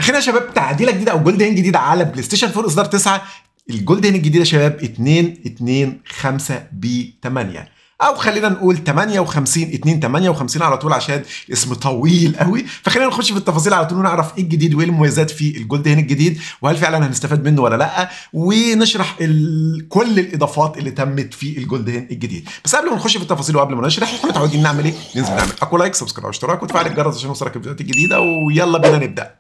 اخيرا يا شباب تعديله جديده او جولد هين جديده على بلاي ستيشن 4 اصدار 9 الجولد هين الجديده يا شباب 2 2 5 ب 8 او خلينا نقول 58 2 58 على طول عشان اسم طويل قوي فخلينا نخش في التفاصيل على طول ونعرف ايه الجديد وايه المميزات في الجولد هين الجديد وهل فعلا هنستفاد منه ولا لا ونشرح ال... كل الاضافات اللي تمت في الجولد هين الجديد بس قبل ما نخش في التفاصيل وقبل ما نشرح احنا متعودين نعمل ايه ننزل نعمل اكو لايك سبسكرايب واشتراك وتفعل الجرس عشان يوصلك الفيديوهات الجديده ويلا بينا نبدا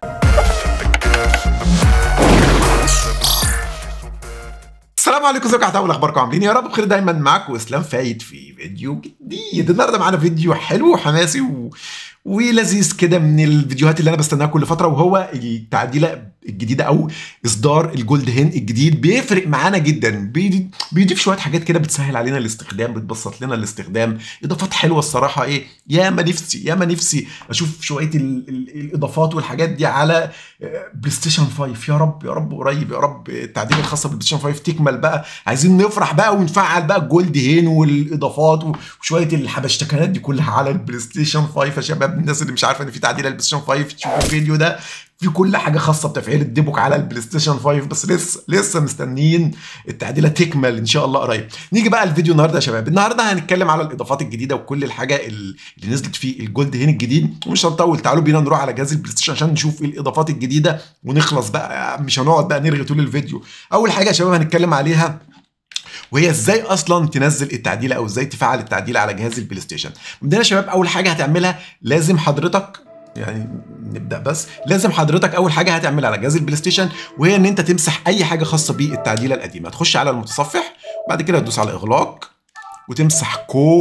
السلام عليكم ازيكم يا احباب اخباركم عاملين يا رب بخير دايما معاكم اسلام فايد في فيديو جديد النهارده معانا فيديو حلو وحماسي و... ولذيذ كده من الفيديوهات اللي انا بستناها كل فتره وهو التعديله الجديده او اصدار الجولد هين الجديد بيفرق معانا جدا بي- بيضيف شويه حاجات كده بتسهل علينا الاستخدام بتبسط لنا الاستخدام اضافات حلوه الصراحه ايه يا ما نفسي يا ما نفسي اشوف شويه ال ال الاضافات والحاجات دي على آه، بلاي ستيشن 5 يا رب يا رب قريب يا رب التعديل الخاصه بالبلاي ستيشن 5 تكمل بقى عايزين نفرح بقى ونفعل بقى الجولد هين والاضافات وشويه الحبشتكنات دي كلها على البلاي ستيشن 5 يا شباب الناس اللي مش عارفه ان في تعديل على البلاي ستيشن 5 تشوفوا الفيديو ده في كل حاجه خاصه بتفعيل الديبوك على البلاي ستيشن 5 بس لسه لسه مستنيين التعديله تكمل ان شاء الله قريب نيجي بقى الفيديو النهارده يا شباب النهارده هنتكلم على الاضافات الجديده وكل الحاجه اللي نزلت في الجولد هين الجديد ومش هنطول تعالوا بينا نروح على جهاز البلاي ستيشن عشان نشوف ايه الاضافات الجديده ونخلص بقى مش هنقعد بقى نرغي طول الفيديو اول حاجه يا شباب هنتكلم عليها وهي ازاي اصلا تنزل التعديله او ازاي تفعل التعديله على جهاز البلاي ستيشن بدنا يا شباب اول حاجه هتعملها لازم حضرتك يعني نبدا بس لازم حضرتك اول حاجه هتعملها على جهاز البلاي ستيشن وهي ان انت تمسح اي حاجه خاصه بالتعديله القديمه تخش على المتصفح بعد كده تدوس على اغلاق وتمسح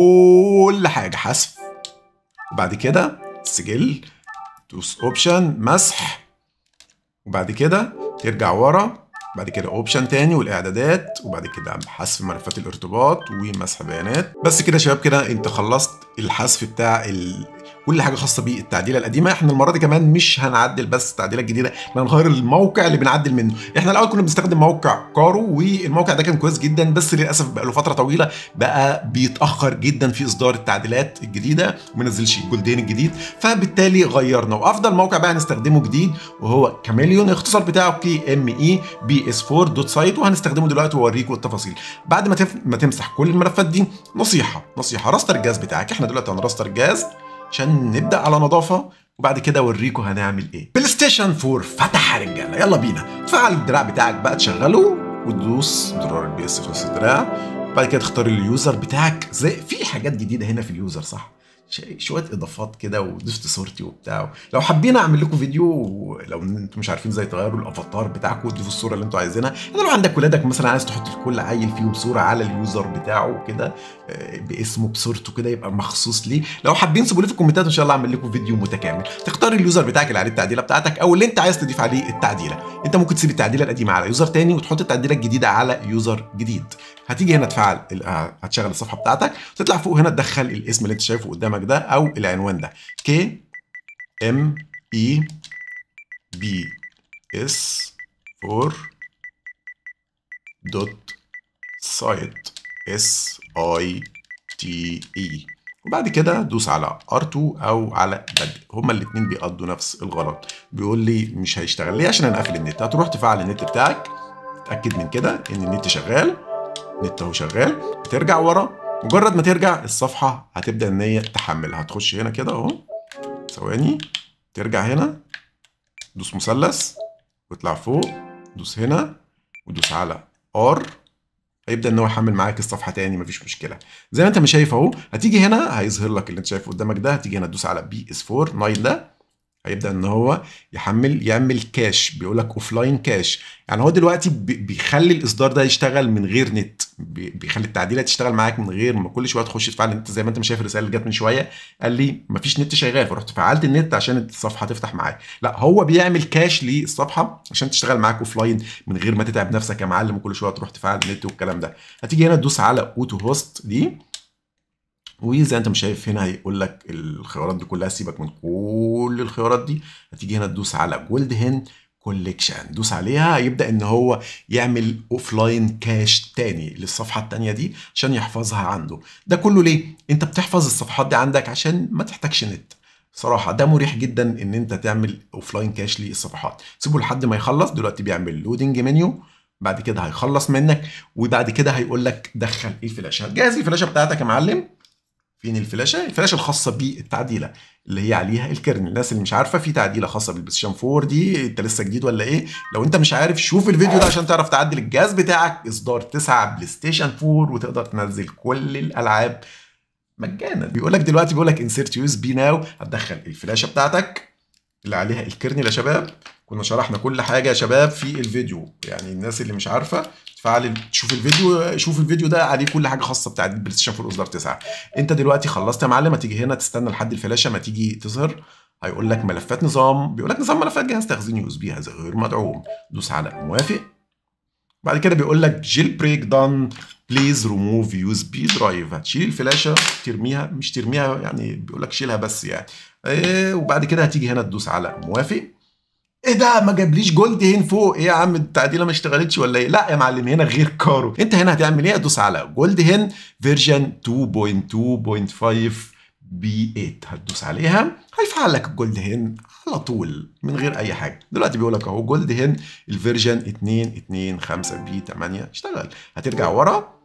كل حاجه حذف وبعد كده سجل دوس اوبشن مسح وبعد كده ترجع ورا بعد كده اوبشن تاني والاعدادات وبعد كده حذف ملفات الارتباط ومسح بيانات بس كده يا شباب كده انت خلصت الحذف بتاع ال... كل حاجه خاصه بالتعديله القديمه احنا المره دي كمان مش هنعدل بس التعديله الجديده احنا هنغير الموقع اللي بنعدل منه احنا الاول كنا بنستخدم موقع كارو والموقع ده كان كويس جدا بس للاسف بقى له فتره طويله بقى بيتاخر جدا في اصدار التعديلات الجديده وما نزلش الجولدين الجديد فبالتالي غيرنا وافضل موقع بقى هنستخدمه جديد وهو كاميليون الاختصار بتاعه كي ام اي بي اس 4 دوت سايت وهنستخدمه دلوقتي واوريكم التفاصيل بعد ما تف... ما تمسح كل الملفات دي نصيحه نصيحه راستر الجهاز بتاعك احنا دلوقتي هنراستر الجهاز عشان نبدا على نظافه وبعد كده اوريكم هنعمل ايه بلاي ستيشن 4 فتح يا رجاله يلا بينا تفعل الدراع بتاعك بقى تشغله وتدوس زرار البي اس في نص الدراع بعد كده تختار اليوزر بتاعك زي في حاجات جديده هنا في اليوزر صح ش- شويه اضافات كده وضفت صورتي وبتاع لو حابين اعمل لكم فيديو لو انتم مش عارفين ازاي تغيروا الافاتار بتاعكم وتضيفوا الصوره اللي انتم عايزينها يعني لو عندك ولادك مثلا عايز تحط لكل عيل فيهم صوره على اليوزر بتاعه كده آه، باسمه بصورته كده يبقى مخصوص ليه لو حابين سيبوا لي في الكومنتات ان شاء الله اعمل لكم فيديو متكامل تختار اليوزر بتاعك اللي عليه التعديله بتاعتك او اللي انت عايز تضيف عليه التعديله انت ممكن تسيب التعديله القديمه على يوزر تاني وتحط التعديله الجديده على يوزر جديد هتيجي هنا تفعل ال- آه، هتشغل الصفحه بتاعتك تطلع فوق هنا تدخل الاسم اللي انت شايفه قدامك ده او العنوان ده كي ام اي بي اس 4 دوت سايت اس اي تي اي وبعد كده دوس على R2 او على بدء هما الاثنين بيقضوا نفس الغرض بيقول لي مش هيشتغل ليه عشان انا قافل النت هتروح تفعل النت بتاعك تتاكد من كده ان النت شغال النت اهو شغال بترجع ورا مجرد ما ترجع الصفحه هتبدا ان هي تحمل هتخش هنا كده اهو ثواني ترجع هنا دوس مثلث واطلع فوق دوس هنا ودوس على ار هيبدا ان هو يحمل معاك الصفحه تاني مفيش مشكله زي ما انت مش شايف اهو هتيجي هنا هيظهر لك اللي انت شايفه قدامك ده هتيجي هنا تدوس على بي اس 4 نايل ده هيبدا ان هو يحمل يعمل كاش بيقول لك اوف لاين كاش يعني هو دلوقتي بي- بيخلي الاصدار ده يشتغل من غير نت بي- بيخلي التعديلات تشتغل معاك من غير ما كل شويه تخش تفعل النت زي ما انت مش شايف الرساله اللي جت من شويه قال لي مفيش نت شغال فرحت فعلت النت عشان الصفحه تفتح معاك لا هو بيعمل كاش للصفحه عشان تشتغل معاك اوف لاين من غير ما تتعب نفسك يا معلم وكل شويه تروح تفعل النت والكلام ده هتيجي هنا تدوس على اوتو هوست دي وزي انت مش شايف هنا هيقول لك الخيارات دي كلها سيبك من كل الخيارات دي هتيجي هنا تدوس على جولد هين كوليكشن دوس عليها يبدا ان هو يعمل اوف لاين كاش تاني للصفحه التانيه دي عشان يحفظها عنده ده كله ليه انت بتحفظ الصفحات دي عندك عشان ما تحتاجش نت صراحة ده مريح جدا ان انت تعمل اوفلاين كاش للصفحات سيبه لحد ما يخلص دلوقتي بيعمل لودنج منيو بعد كده هيخلص منك وبعد كده هيقول لك دخل ايه فلاشه هتجهز الفلاشه بتاعتك يا معلم فين الفلاشه الفلاشه الخاصه بالتعديله اللي هي عليها الكيرنل الناس اللي مش عارفه في تعديله خاصه بالبلايستيشن 4 دي انت لسه جديد ولا ايه لو انت مش عارف شوف الفيديو ده عشان تعرف تعدل الجهاز بتاعك اصدار 9 بلاي ستيشن 4 وتقدر تنزل كل الالعاب مجانا بيقول لك دلوقتي بيقول لك انسيرت يو اس بي ناو هتدخل الفلاشه بتاعتك اللي عليها الكيرنل يا شباب كنا شرحنا كل حاجه يا شباب في الفيديو يعني الناس اللي مش عارفه تفعل تشوف الفيديو شوف الفيديو ده عليه كل حاجه خاصه بتاعت البلاي ستيشن 4 اصدار 9 انت دلوقتي خلصت يا معلم هتيجي هنا تستنى لحد الفلاشه ما تيجي تظهر هيقول لك ملفات نظام بيقول لك نظام ملفات جهاز تخزين يو اس بي هذا غير مدعوم دوس على موافق بعد كده بيقول لك جيل بريك دان بليز ريموف يو اس بي درايف هتشيل الفلاشه ترميها مش ترميها يعني بيقول لك شيلها بس يعني إيه وبعد كده هتيجي هنا تدوس على موافق ايه ده ما جابليش جولد هين فوق ايه يا عم التعديله ما اشتغلتش ولا ايه لا يا معلم هنا غير كارو انت هنا هتعمل ايه هتدوس على جولد هين فيرجن 2.2.5 بي 8 هتدوس عليها هيفعل لك الجولد هين على طول من غير اي حاجه دلوقتي بيقول لك اهو جولد هين الفيرجن 2.2.5 بي 8 اشتغل هترجع ورا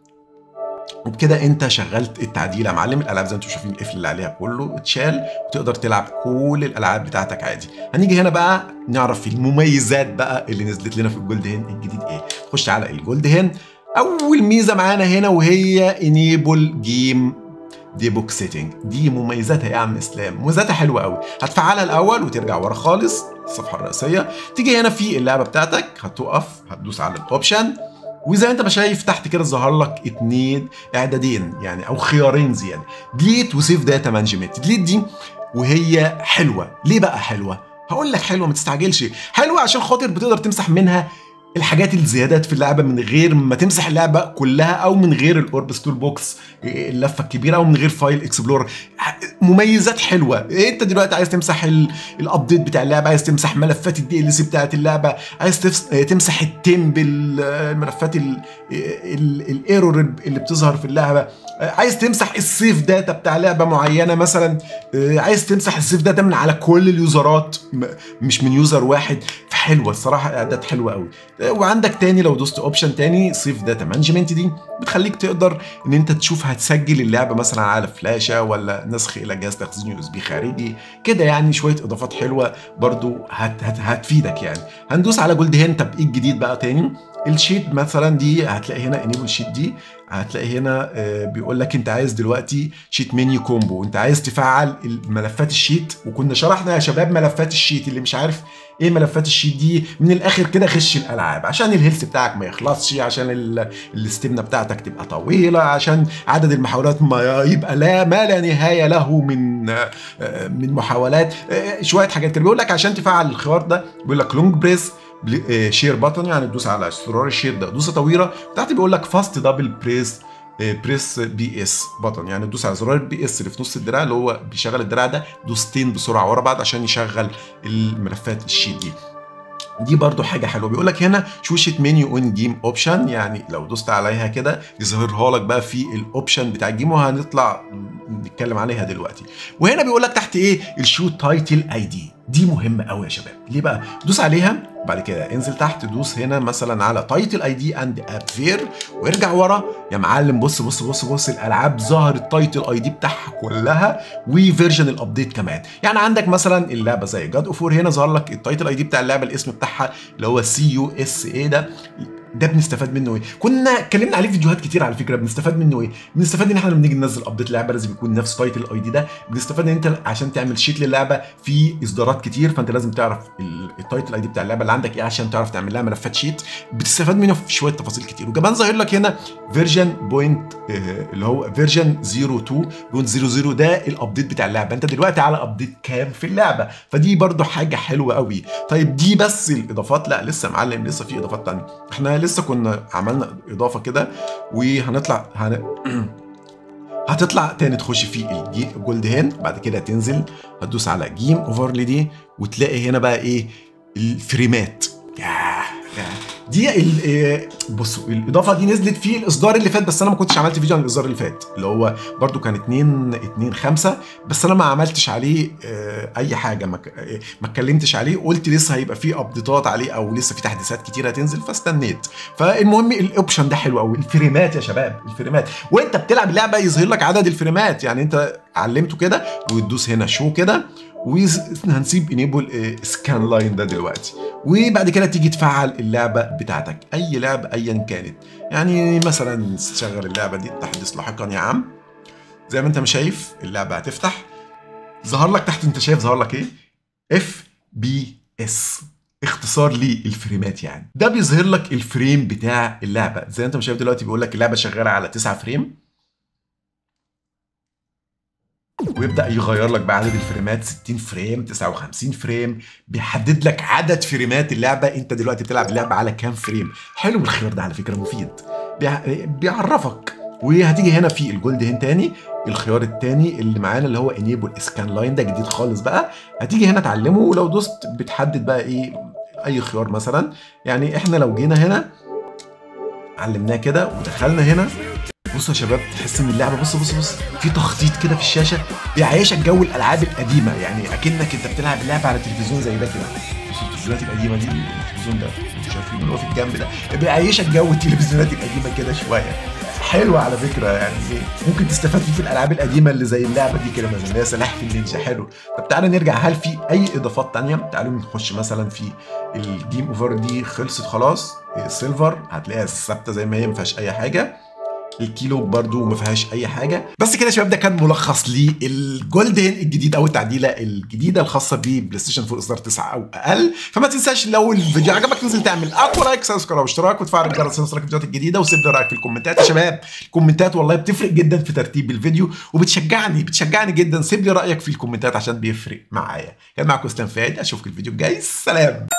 وبكده انت شغلت التعديل يا معلم الالعاب زي ما انتم شايفين القفل اللي عليها كله اتشال وتقدر تلعب كل الالعاب بتاعتك عادي هنيجي هنا بقى نعرف المميزات بقى اللي نزلت لنا في الجولد هين الجديد ايه خش على الجولد هين اول ميزه معانا هنا وهي انيبل جيم دي بوك سيتنج دي مميزاتها يا عم اسلام مميزاتها حلوه قوي هتفعلها الاول وترجع ورا خالص الصفحه الرئيسيه تيجي هنا في اللعبه بتاعتك هتقف هتدوس على الاوبشن وزي ما انت ما شايف تحت كده ظهر لك اتنين اعدادين يعني او خيارين زياده ديليت وسيف داتا مانجمنت ديليت دي وهي حلوه ليه بقى حلوه هقول لك حلوه ما تستعجلش حلوه عشان خاطر بتقدر تمسح منها الحاجات الزيادات في اللعبه من غير ما تمسح اللعبه كلها او من غير الاوربس تول بوكس اللفه الكبيره او من غير فايل اكسبلور مميزات حلوه انت دلوقتي عايز تمسح الابديت بتاع اللعبه عايز تمسح ملفات الدي ال سي بتاعت اللعبه عايز تمسح التيم بالملفات الايرور اللي بتظهر في اللعبه عايز تمسح السيف داتا بتاع لعبه معينه مثلا عايز تمسح السيف داتا من على كل اليوزرات مش من يوزر واحد فحلوه الصراحه اعداد حلوه قوي وعندك تاني لو دوست اوبشن تاني سيف داتا مانجمنت دي بتخليك تقدر ان انت تشوف هتسجل اللعبه مثلا على فلاشه ولا نسخ الى جهاز تخزين يو اس بي خارجي كده يعني شويه اضافات حلوه برضو هت هت هتفيدك يعني هندوس على جولد هين طب ايه الجديد بقى تاني الشيت مثلا دي هتلاقي هنا انيبل شيت دي هتلاقي هنا بيقول لك انت عايز دلوقتي شيت منيو كومبو انت عايز تفعل ملفات الشيت وكنا شرحنا يا شباب ملفات الشيت اللي مش عارف ايه ملفات الشيت دي من الاخر كده خش الالعاب عشان الهيلث بتاعك ما يخلصش عشان الاستمنه بتاعتك تبقى طويله عشان عدد المحاولات ما يبقى لا ما لا نهايه له من من محاولات شويه حاجات كده بيقول لك عشان تفعل الخيار ده بيقول لك لونج بريس شير بutton يعني تدوس على زرار الشير ده دوسه طويله تحت بيقول لك فاست دبل بريس بريس بي اس بطن يعني تدوس على زرار البي اس اللي في نص الدراع اللي هو بيشغل الدراع ده دوستين بسرعه ورا بعض عشان يشغل الملفات الشيت دي دي برضو حاجة حلوة بيقول لك هنا شوشة منيو اون جيم اوبشن يعني لو دوست عليها كده يظهرها لك بقى في الاوبشن بتاع الجيم وهنطلع نتكلم عليها دلوقتي وهنا بيقول لك تحت ايه الشو تايتل اي دي دي مهمة قوي يا شباب ليه بقى دوس عليها بعد كده انزل تحت دوس هنا مثلا على تايتل اي دي اند اب فير وارجع ورا يا معلم بص بص بص بص الالعاب ظهر التايتل اي دي بتاعها كلها وفيرجن الابديت كمان يعني عندك مثلا اللعبه زي جاد اوف هنا ظهر لك التايتل اي دي بتاع اللعبه الاسم بتاعها اللي هو سي يو اس اي ده ده بنستفاد منه ايه؟ كنا اتكلمنا عليه في فيديوهات كتير على فكره بنستفاد منه ايه؟ بنستفاد ان احنا لما نيجي ننزل ابديت لعبه لازم يكون نفس تايتل الاي دي ده، بنستفاد ان انت عشان تعمل شيت للعبه في اصدارات كتير فانت لازم تعرف التايتل اي دي بتاع اللعبه اللي عندك ايه عشان تعرف تعمل لها ملفات شيت، بتستفاد منه في شويه تفاصيل كتير، وكمان ظاهر لك هنا فيرجن بوينت اللي هو فيرجن 02.00 ده الابديت بتاع اللعبه، انت دلوقتي على ابديت كام في اللعبه، فدي برده حاجه حلوه قوي، طيب دي بس الاضافات لا لسه معلم لسه في اضافات ثانيه، احنا لسه كنا عملنا اضافه كده وهنطلع هن... هتطلع تاني تخش في الجولد هين بعد كده تنزل هتدوس على جيم اوفرلي دي وتلاقي هنا بقى ايه الفريمات ياه دي ال- آه، بصوا الاضافه دي نزلت في الاصدار اللي فات بس انا ما كنتش عملت فيديو عن الاصدار اللي فات اللي هو برضو كان 2 2 5 بس انا ما عملتش عليه آه، اي حاجه ما ك- آه، ما اتكلمتش عليه قلت لسه هيبقى في ابديتات عليه او لسه في تحديثات كتير هتنزل فاستنيت فالمهم الاوبشن ده حلو قوي الفريمات يا شباب الفريمات وانت بتلعب اللعبه يظهر لك عدد الفريمات يعني انت علمته كده وتدوس هنا شو كده وهنسيب انيبل سكان لاين ده دلوقتي وبعد كده تيجي تفعل اللعبه بتاعتك اي لعبه ايا كانت يعني مثلا تشغل اللعبه دي تحدث لاحقا يا عم زي ما انت مش شايف اللعبه هتفتح ظهر لك تحت انت شايف ظهر لك ايه اف بي اس اختصار للفريمات يعني ده بيظهر لك الفريم بتاع اللعبه زي ما انت مش شايف دلوقتي بيقول لك اللعبه شغاله على 9 فريم ويبدا يغير لك بقى عدد الفريمات 60 فريم 59 فريم بيحدد لك عدد فريمات اللعبه انت دلوقتي بتلعب اللعبه على كام فريم حلو الخيار ده على فكره مفيد بيع- بيعرفك وهتيجي هنا في الجولد هين تاني الخيار التاني اللي معانا اللي هو انيبل سكان لاين ده جديد خالص بقى هتيجي هنا تعلمه ولو دوست بتحدد بقى ايه اي خيار مثلا يعني احنا لو جينا هنا علمناه كده ودخلنا هنا بصوا يا شباب تحس ان اللعبه بص بص بص في تخطيط كده في الشاشه بيعيشك جو الالعاب القديمه يعني اكنك انت بتلعب لعبه على تلفزيون زي ده كده بص التلفزيونات القديمه دي التلفزيون ده انتوا شايفين اللي هو في الجنب ده بيعيشك جو التلفزيونات القديمه كده شويه حلوه على فكره يعني ممكن تستفاد فيه في الالعاب القديمه اللي زي اللعبه دي كده مثلا اللي هي سلاح في النينجا حلو طب تعالى نرجع هل في اي اضافات تانية تعالوا نخش مثلا في الجيم اوفر دي خلصت خلاص السيلفر هتلاقيها ثابته زي ما هي ما فيهاش اي حاجه الكيلو برضو ما فيهاش اي حاجه بس كده يا شباب ده كان ملخص للجولدن الجديد او التعديله الجديده الخاصه ببلاي ستيشن 4 اصدار 9 او اقل فما تنساش لو الفيديو عجبك تنزل تعمل اقوى لايك سبسكرايب واشتراك وتفعل الجرس عشان يوصلك الفيديوهات الجديده وسيب لي رايك في الكومنتات يا شباب الكومنتات والله بتفرق جدا في ترتيب الفيديو وبتشجعني بتشجعني جدا سيب لي رايك في الكومنتات عشان بيفرق معايا كان معاكم اسلام فادي اشوفك الفيديو الجاي سلام